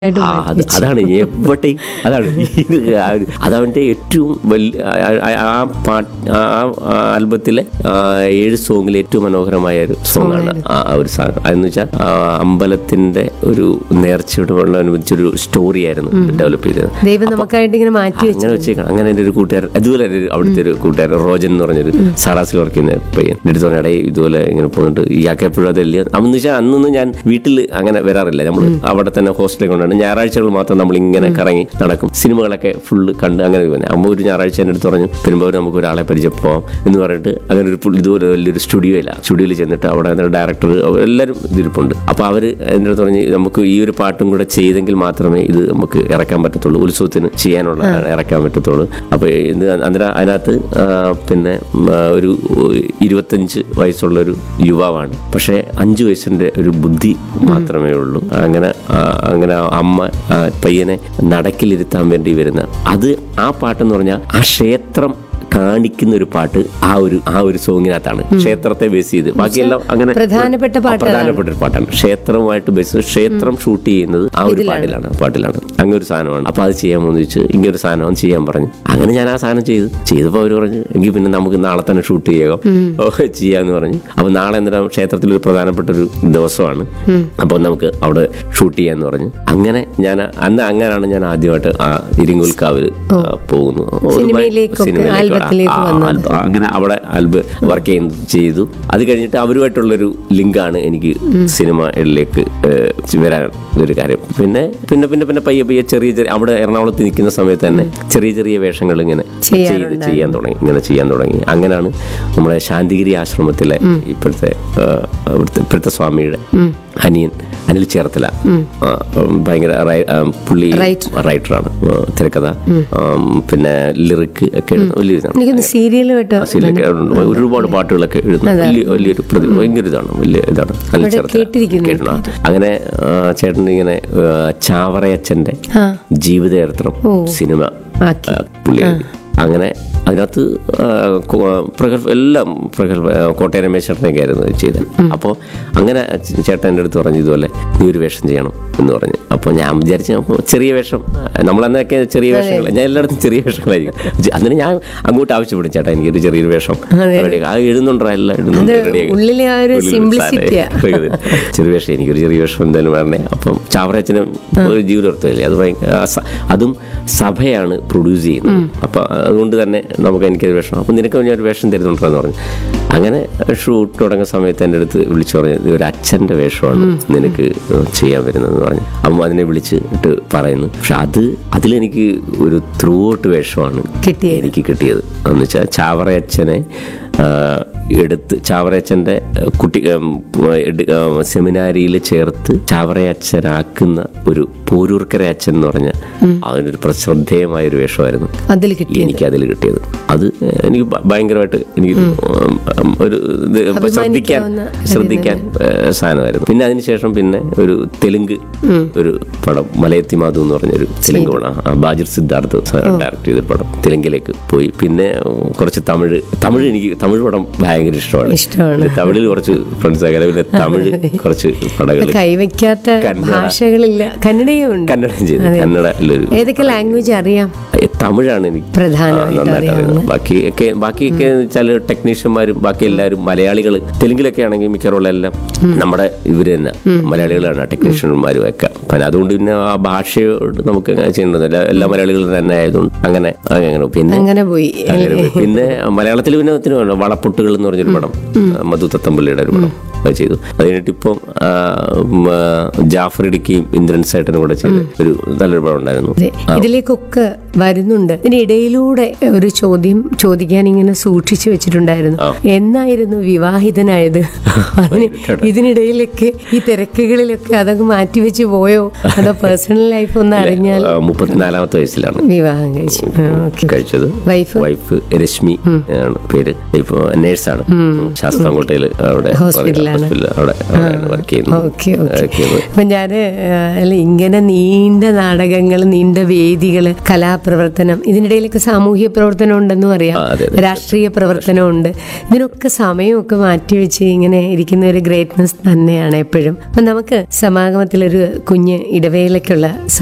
ആയിട്ട് ആ, അത് അതാണ് എവിടെ അതാണ് ഇത് ആ ഒരു- അതവൻ്റെ ഏറ്റവും വലിയ ആ- ആ- ആ പാട്ട് ആ ആ ആൽബത്തിലെ ആ, ഏഴ് സോങ്ങിൽ ഏറ്റവും മനോഹരമായ ഒരു സോങ് ആണ് ആ ആ ഒരു സാധനം അതെന്ന് വെച്ചാൽ ആ, അമ്പലത്തിന്റെ ഒരു നേർച്ചയോട് അനുബന്ധിച്ചൊരു സ്റ്റോറി ആയിരുന്നു ഡെവലപ്പ് ചെയ്തത് ദൈവം നമുക്കായിട്ട് ഇങ്ങനെ മാറ്റി വെച്ചു അങ്ങനെ വെച്ചേക്കണം അങ്ങനെ എൻ്റെ ഒരു കൂട്ടുകാരൻ അതുപോലെ എൻ്റെ ഒരു അവിടുത്തെ ഒരു കൂട്ടുകാരൻ റോജൻ എന്ന് പറഞ്ഞൊരു സറാസിൽ വർക്ക് ചെയ്യുന്ന പയ്യൻ എൻ്റെ അടുത്ത് പറഞ്ഞ ഇതുപോലെ ഇങ്ങനെ പോകുന്നുണ്ട് ഇയാൾക്ക് എപ്പോഴും അതല്ലേ അന്ന് വെച്ചാൽ അന്നൊന്നും ഞാൻ വീട്ടിൽ അങ്ങനെ വരാറില്ല നമ്മൾ അവിടെ തന്നെ ഹോസ്റ്റലിൽ കൊണ്ടാണ് ഞായറാഴ്ചകൾ മാത്രം നമ്മൾ ഇങ്ങനെ കറങ്ങി നടക്കും സിനിമകളൊക്കെ ഫുള്ള് കണ്ട് അങ്ങനെ പോകുന്നത് അമ്മ ഒരു ഞായറാഴ്ച എൻ്റെ അടുത്ത് പറഞ്ഞു പെരുമ്പാവൂർ നമുക്ക് ഒരാളെ പരിചയപ്പോവാം എന്ന് പറഞ്ഞിട്ട് അങ്ങനെ ഒരു പുള്ളി ഇതുപോലെ വലിയൊരു സ്റ്റുഡിയോ ഇല്ല സ്റ്റുഡിയോയിൽ ചെന്നിട്ട് അവിടെ ഡയറക്ടർ എല്ലാവരും ഇതിരിപ്പുണ്ട് അപ്പോൾ അവർ എൻ്റെ അടുത്ത് പറഞ്ഞ് നമുക്ക് ഈ ഒരു പാട്ടും കൂടെ ചെയ്തെങ്കിൽ മാത്രമേ ഇത് നമുക്ക് ഇറക്കാൻ പറ്റത്തുള്ളൂ ഉത്സവത്തിന് ചെയ്യാനുള്ള ഇറക്കാൻ പറ്റത്തുള്ളൂ അപ്പോൾ ഇത് അന്നേരം അതിനകത്ത് ആ, പിന്നെ ഉം, ആ, ഒരു ഇരുപത്തഞ്ച് വയസ്സുള്ള ഒരു യുവാവാണ് പക്ഷേ അഞ്ച് വയസ്സിൻ്റെ ഒരു ബുദ്ധി മാത്രമേ ഉള്ളൂ അങ്ങനെ ആ, അങ്ങനെ ആ അമ്മ ആ പയ്യനെ നടക്കിലിരുത്താൻ വേണ്ടി വരുന്ന അത് ആ പാട്ടെന്ന് പറഞ്ഞാൽ ആ ക്ഷേത്രം കാണിക്കുന്ന ഒരു പാട്ട് ആ ഒരു ആ ഒരു സോങ്ങിനകത്താണ് ക്ഷേത്രത്തെ ബേസ് ചെയ്ത് ബാക്കിയെല്ലാം അങ്ങനെ പ്രധാനപ്പെട്ട ആ, പാട്ടാണ്. പ്രധാനപ്പെട്ട ഒരു പാട്ടാണ് ക്ഷേത്രവുമായിട്ട് ബേസ് ചെയ്ത് ക്ഷേത്രം ഷൂട്ട് ചെയ്യുന്നത് ആ ഒരു പാട്ടിലാണ് പാട്ടിലാണ് അങ്ങനെ ഒരു സാധനമാണ് അപ്പൊ അത് ചെയ്യാൻ പോകുന്ന ചോദിച്ചു ഇങ്ങനെ ഒരു സാധനം ചെയ്യാൻ പറഞ്ഞു അങ്ങനെ ഞാൻ ആ സാധനം ചെയ്തു ചെയ്തപ്പോൾ അവർ പറഞ്ഞു എങ്കിൽ പിന്നെ നമുക്ക് നാളെ തന്നെ ഷൂട്ട് ചെയ്യാം ഓ, ചെയ്യാന്ന് പറഞ്ഞു അപ്പൊ നാളെ എന്തിനാ ക്ഷേത്രത്തിൽ ഒരു പ്രധാനപ്പെട്ട ഒരു ദിവസമാണ് അപ്പൊ നമുക്ക് അവിടെ ഷൂട്ട് ചെയ്യാന്ന് പറഞ്ഞു അങ്ങനെ ഞാൻ അന്ന് അങ്ങനെയാണ് ഞാൻ ആദ്യമായിട്ട് ആ ഇരിങ്ങുൽക്കാവിൽ പോകുന്നു ഒരു ഭയ- സിനിമയിലേക്കൊക്കെ, സിനിമയിലേക്ക് ആൽബത്തിലേക്ക് ആ, ആ, വന്നത്. ആൽബം. അങ്ങനെ അവിടെ ആൽബ് വർക്ക് ചെയ്യുന്നത് ചെയ്തു അത് കഴിഞ്ഞിട്ട് അവരുമായിട്ടുള്ളൊരു ലിങ്കാണ് എനിക്ക് സിനിമയിലേക്ക് ഏഹ്, വരാൻ ഒരു കാര്യം പിന്നെ പിന്നെ പിന്നെ പിന്നെ പയ്യെ പയ്യെ ചെറിയ ചെറിയ അവിടെ എറണാകുളത്ത് നിൽക്കുന്ന സമയത്ത് തന്നെ ചെറിയ ചെറിയ വേഷങ്ങൾ ഇങ്ങനെ ചെയ്ത് ചെയ്യാൻ തുടങ്ങി ഇങ്ങനെ ചെയ്യാൻ തുടങ്ങി അങ്ങനെയാണ് നമ്മുടെ ശാന്തിഗിരി ആശ്രമത്തിലെ ഇപ്പോഴത്തെ ഏഹ്, അവിടുത്തെ ഇപ്പോഴത്തെ സ്വാമിയുടെ അനിയൻ അനിൽ ചേർത്തല ആ, ഉം, ഭയങ്കര റൈ- ആ, പുള്ളി Writer. റൈറ്ററാണ് ആ, തിരക്കഥ ആം, പിന്നെ ലിറിക്ക് ഒക്കെ എഴുതുന്ന വലിയ ഇതാണ് എനിക്കൊന്ന് സീരിയലുമായിട്ട് സിലൊക്കെ ഒരുപാട് പാട്ടുകളൊക്കെ എഴുതുന്ന വലിയ വലിയൊരു പ്രതി ഭയങ്കര ഇതാണ് വലിയ ഇതാണ് നല്ല ഇവിടെ ചേർത്തല. കേട്ടിരിക്കുന്നു. കേട്ടിട്ടുണ്ട്. അങ്ങനെ ആ, ചേട്ടൻ ഇങ്ങനെ ആ, ചാവറയച്ചന്റെ ആ. ജീവിതചരിത്രം സിനിമ ആക്കി. ആ, പുള്ളി എഴുതി. അങ്ങനെ അതിനകത്ത് ആ, കോ- പ്രഗത്ഭ എല്ലാം പ്രഗത്ഭ ആ, കോട്ടയം രമേശ് ചേട്ടനൊക്കെ ആയിരുന്നു ഇത് ചെയ്തത് അപ്പോൾ അങ്ങനെ ചേ- ചേട്ടൻ എൻ്റെ അടുത്ത് പറഞ്ഞു ഇതുപോലെ നീ ഒരു വേഷം ചെയ്യണം എന്ന് പറഞ്ഞു അപ്പോൾ ഞാൻ വിചാരിച്ചു അപ്പോൾ ചെറിയ വേഷം നമ്മളന്നൊക്കെ ചെറിയ വേഷങ്ങൾ ഞാൻ എല്ലായിടത്തും ചെറിയ വേഷങ്ങളായിരിക്കും ജ- അന്നേരം ഞാൻ അങ്ങോട്ട് ആവശ്യപ്പെടും ചേട്ടാ എനിക്കൊരു ചെറിയൊരു വേഷം ready ആ എഴുതുന്നുണ്ടോ എല്ലാം എഴുതുന്നുണ്ട് ready ആക്കി. ഉള്ളിലെ ആ ഒരു ഉള്ളിൽ simplicity ആ. സാധനം. ചെറിയ വേഷം എനിക്കൊരു ചെറിയ വേഷം എന്തായാലും വരണേ അപ്പം ചാവറച്ചനും ഒരു ജീവിതത്തിലല്ലേ അത് ഭയങ്കര ആ സ- അതും സഭയാണ് പ്രൊഡ്യൂസ് ചെയ്യുന്നത് അപ്പം അതുകൊണ്ട് തന്നെ നമുക്ക് എനിക്കൊരു വേഷം അപ്പം നിനക്ക് ഞാൻ ഒരു വേഷം തരുന്നുണ്ടെന്ന് പറഞ്ഞു അങ്ങനെ ഷൂട്ട് തുടങ്ങുന്ന സമയത്ത് എൻ്റെ അടുത്ത് വിളിച്ചു പറഞ്ഞു "ഇത് ഒരു അച്ഛൻ്റെ വേഷമാണ് നിനക്ക് ചെയ്യാൻ വരുന്നതെന്ന് പറഞ്ഞു അപ്പം അതിനെ വിളിച്ചിട്ട് പറയുന്നു പക്ഷെ അത് അതിലെനിക്ക് ഒരു ത്രൂ ഔട്ട് വേഷമാണ് കിട്ടിയത്. എനിക്ക് കിട്ടിയത് എന്ന് വെച്ചാൽ ചാവറയച്ചനെ ആ, എടുത്ത് ചാവറയച്ചൻ്റെ കുട്ടി സെമിനാരിയിൽ ചേർത്ത് ചാവറയച്ചനാക്കുന്ന ഒരു പോരൂർക്കര അച്ഛൻ എന്ന് പറഞ്ഞ അതിനൊരു പ്രശ്രദ്ധേയമായ ഒരു വേഷമായിരുന്നു അതിൽ കിട്ടി എനിക്ക് അതിൽ കിട്ടിയത് അത് എനിക്ക് ഭ- ഭയങ്കരമായിട്ട് എനിക്ക് ഉം, ഉം, ഒരു ഇത് ശ്രദ്ധിക്കാൻ അഭിമാനിക്കാവുന്ന ശ്രദ്ധിക്കാൻ ഏഹ്, സാധനമായിരുന്നു പിന്നെ അതിനുശേഷം പിന്നെ ഒരു തെലുങ്ക് ഒരു പടം മലയത്തി മാധു എന്ന് പറഞ്ഞൊരു തെലുങ്ക് പടം ആ, ബാജിർ സിദ്ധാർത്ഥ് ഡയറക്ട് ചെയ്ത പടം തെലുങ്കിലേക്ക് പോയി പിന്നെ ഉം, കുറച്ച് തമിഴ് തമിഴ് എനിക്ക് തമിഴ് പടം ഭയങ്കര ഇഷ്ടമാണ് ഇഷ്ടമാണ്. പിന്നെ തമിഴിൽ കുറച്ച് ഫ്രണ്ട്സ് അങ്ങനെ പിന്നെ തമിഴ് കുറച്ച് പടങ്ങൾ കൈവയ്ക്കാത്ത കന്നഡ. ഭാഷകളില്ല കന്നഡയും ഉണ്ട് കന്നഡം ചെയ്തു കന്നഡയിലൊരു ഏതൊക്കെ ലാംഗ്വേജ് അറിയാം ഏ, തമിഴാണ് എനിക്ക് പ്രധാനമായിട്ട് ആ, നന്നായിട്ട് അറിയുന്നത് ബാക്കിയൊക്കെ ബാക്കിയൊക്കെ വെച്ചാൽ ടെക്നീഷ്യന്മാരും ബാക്കി എല്ലാവരും മലയാളികൾ തെലുങ്കിലൊക്കെ ആണെങ്കിൽ മിക്കവാറുള്ള എല്ലാം നമ്മുടെ ഇവര് തന്നെ മലയാളികളാണ് ടെക്നീഷ്യന്മാരും ഒക്കെ അപ്പം അതുകൊണ്ട് പിന്നെ ആ ഭാഷയോട് നമുക്ക് അങ്ങനെ ചെയ്യേണ്ടതില്ല എല്ലാ മലയാളികളും തന്നെ ആയതുകൊണ്ട് അങ്ങനെ അങ്ങനെ പിന്നെ അങ്ങനെ പോയി അങ്ങനെ പോയി. പിന്നെ മലയാളത്തിൽ പിന്നെ ഒത്തിരി ഉണ്ട്. വളപ്പൊട്ടുകൾ എന്ന് പറഞ്ഞൊരു പടം മധു തത്തമ്പള്ളിയുടെ ഒരു പടം അത് ചെയ്തു അത് കഴിഞ്ഞിട്ട് ഇപ്പം ആ, ഉം, ആ, ജാഫർ ഇടുക്കിയും ഇന്ദ്രൻ സേട്ടനും കൂടെ ചെയ്ത് ഒരു നല്ലൊരു പടം ഉണ്ടായിരുന്നു അതെ. ഇതിലേക്കൊക്കെ വരുന്നുണ്ട് ഇതിനിടയിലൂടെ ഒരു ചോദ്യം ചോദിക്കാൻ ഇങ്ങനെ സൂക്ഷിച്ചു വെച്ചിട്ടുണ്ടായിരുന്നു എന്നായിരുന്നു വിവാഹിതനായത് അതിന് ഇതിനിടയിലൊക്കെ ഈ തിരക്കുകളിലൊക്കെ അതൊക്കെ മാറ്റിവെച്ച് പോയോ അതോ പേഴ്സണൽ ലൈഫ് ഒന്ന് അറിഞ്ഞാൽ ആ, മുപ്പത്തിനാലാമത്തെ വയസ്സിലാണ് വിവാഹം കഴിച്ചു ഓക്കെ കഴിച്ചത് വൈഫ് വൈഫ് രശ്മി ആണ് പേര് ഇപ്പൊ നേഴ്സാണ് ശാസ്താംകോട്ടയിൽ അവിടെ ഹോസ്പിറ്റലിലാണ്. ഹോസ്പിറ്റലാണ് ഹോസ്പിറ്റലിൽ അവിടെ അവിടെയാണ് വർക്ക് ചെയ്യുന്നത് ഓക്കെ ഓക്കെ വർക്ക് ചെയ്യുന്നത് അപ്പൊ ഞാന് ആ, അല്ല ഇങ്ങനെ നീണ്ട നാടകങ്ങൾ നീണ്ട വേദികള് കലാപ്രവർത്തനം ഇതിനിടയിലൊക്കെ സാമൂഹ്യ പ്രവർത്തനം ഉണ്ടെന്നും അറിയാം ആ, അതെ, അതെ. രാഷ്ട്രീയ പ്രവർത്തനമുണ്ട് ഇതിനൊക്കെ സമയമൊക്കെ മാറ്റിവെച്ച് ഇങ്ങനെ ഇരിക്കുന്ന ഒരു ഗ്രേറ്റ്നസ് തന്നെയാണ് എപ്പോഴും അപ്പൊ നമുക്ക് സമാഗമത്തിലൊരു കുഞ്ഞ് ഇടവേളയ്ക്കുള്ള